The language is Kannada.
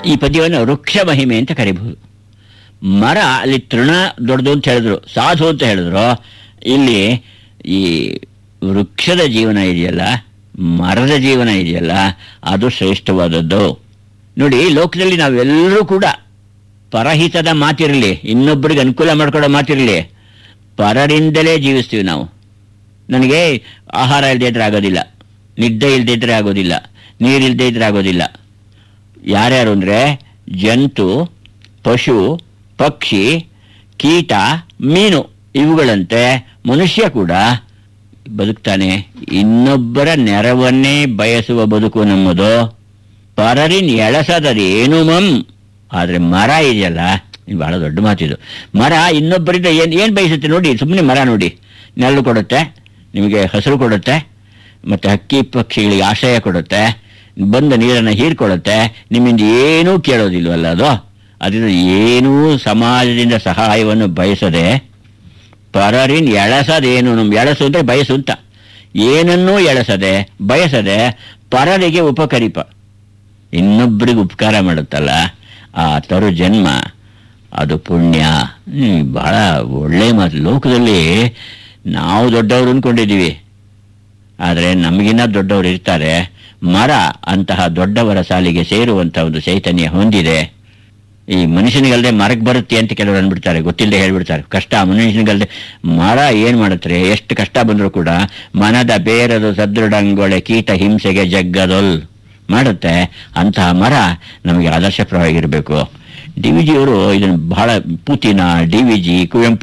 ಈ ಪದ್ಯವನ್ನು ವೃಕ್ಷ ಮಹಿಮೆ ಅಂತ ಕರಿಬಹುದು ಮರ ಅಲ್ಲಿ ತೃಣ ದೊಡ್ಡದು ಅಂತ ಹೇಳಿದ್ರು ಸಾಧು ಅಂತ ಹೇಳಿದ್ರು ಇಲ್ಲಿ ಈ ವೃಕ್ಷದ ಜೀವನ ಇದೆಯಲ್ಲ ಮರದ ಜೀವನ ಇದೆಯಲ್ಲ ಅದು ಶ್ರೇಷ್ಠವಾದದ್ದು ನೋಡಿ ಲೋಕದಲ್ಲಿ ನಾವೆಲ್ಲರೂ ಕೂಡ ಪರಹಿತದ ಮಾತಿರಲಿ ಇನ್ನೊಬ್ಬರಿಗೆ ಅನುಕೂಲ ಮಾಡ್ಕೊಡೋ ಮಾತಿರಲಿ ಪರರಿಂದಲೇ ಜೀವಿಸ್ತೀವಿ ನಾವು ನನಗೆ ಆಹಾರ ಇಲ್ಲದೆ ಇದ್ರೆ ಆಗೋದಿಲ್ಲ ನಿದ್ದೆ ಇಲ್ಲದೆ ಇದ್ರೆ ಆಗೋದಿಲ್ಲ ನೀರಿಲ್ಲದೆ ಇದ್ರೆ ಆಗೋದಿಲ್ಲ ಯಾರ್ಯಾರು ಅಂದರೆ ಜಂತು ಪಶು ಪಕ್ಷಿ ಕೀಟ ಮೀನು ಇವುಗಳಂತೆ ಮನುಷ್ಯ ಕೂಡ ಬದುಕ್ತಾನೆ ಇನ್ನೊಬ್ಬರ ನೆರವನ್ನೇ ಬಯಸುವ ಬದುಕು ನಮ್ಮದು ಪರರಿನ್ ಎಳಸದರೇನು ಮಂ ಆದರೆ ಮರ ಇದೆಯಲ್ಲ ಇದು ಬಹಳ ದೊಡ್ಡ ಮಾತಿದು ಮರ ಇನ್ನೊಬ್ಬರಿಂದ ಏನು ಏನು ಬಯಸುತ್ತೆ ನೋಡಿ ಸುಮ್ಮನೆ ಮರ ನೋಡಿ ನೆರಳು ಕೊಡುತ್ತೆ ನಿಮಗೆ ಹಸಿರು ಕೊಡುತ್ತೆ ಮತ್ತು ಹಕ್ಕಿ ಪಕ್ಷಿಗಳಿಗೆ ಆಶ್ರಯ ಕೊಡುತ್ತೆ ಬಂದ ನೀರನ್ನು ಹೀರ್ಕೊಡುತ್ತೆ ನಿಮ್ಮಿಂದ ಏನೂ ಕೇಳೋದಿಲ್ವಲ್ಲ ಅದು ಅದರಿಂದ ಏನೂ ಸಮಾಜದಿಂದ ಸಹಾಯವನ್ನು ಬಯಸದೆ ಪರರಿನ್ ಎಳಸದೇನು ನಮ್ಮ ಎಳಸು ಅಂದರೆ ಬಯಸು ಅಂತ ಏನನ್ನೂ ಎಳಸದೆ ಬಯಸದೆ ಪರರಿಗೆ ಉಪಕರಿಪ ಇನ್ನೊಬ್ಬರಿಗೆ ಉಪಕಾರ ಮಾಡುತ್ತಲ್ಲ ಆ ತರು ಜನ್ಮ ಅದು ಪುಣ್ಯ ಹ್ಮ್, ಬಹಳ ಒಳ್ಳೆ ಮಾತು ಲೋಕದಲ್ಲಿ ನಾವು ದೊಡ್ಡವರು ಅಂದ್ಕೊಂಡಿದ್ದೀವಿ ಆದರೆ ನಮಗಿನ್ನ ದೊಡ್ಡವರು ಇರ್ತಾರೆ ಮರ ಅಂತಹ ದೊಡ್ಡವರ ಸಾಲಿಗೆ ಸೇರುವಂಥ ಒಂದು ಚೈತನ್ಯ ಹೊಂದಿದೆ ಈ ಮನುಷ್ಯನಿಗಲ್ಲದೆ ಮರಕ್ಕೆ ಬರುತ್ತೆ ಅಂತ ಕೆಲವರು ಅಂದ್ಬಿಡ್ತಾರೆ ಗೊತ್ತಿಲ್ಲದೆ ಹೇಳ್ಬಿಡ್ತಾರೆ ಕಷ್ಟ ಮನುಷ್ಯನಿಗಲ್ಲದೆ ಮರ ಏನು ಮಾಡುತ್ತೆ ಎಷ್ಟು ಕಷ್ಟ ಬಂದರೂ ಕೂಡ ಮನದ ಬೇರದು ಸದೃಢಂಗೊಳೆ ಕೀಟ ಹಿಂಸೆಗೆ ಜಗ್ಗದೊಲ್ ಮಾಡುತ್ತೆ ಅಂತಹ ಮರ ನಮಗೆ ಆದರ್ಶಪ್ರವಾಗಿರಬೇಕು ಡಿ ವಿ ಜಿಯವರು ಇದನ್ನು ಬಹಳ Puthina D V G Kuvempu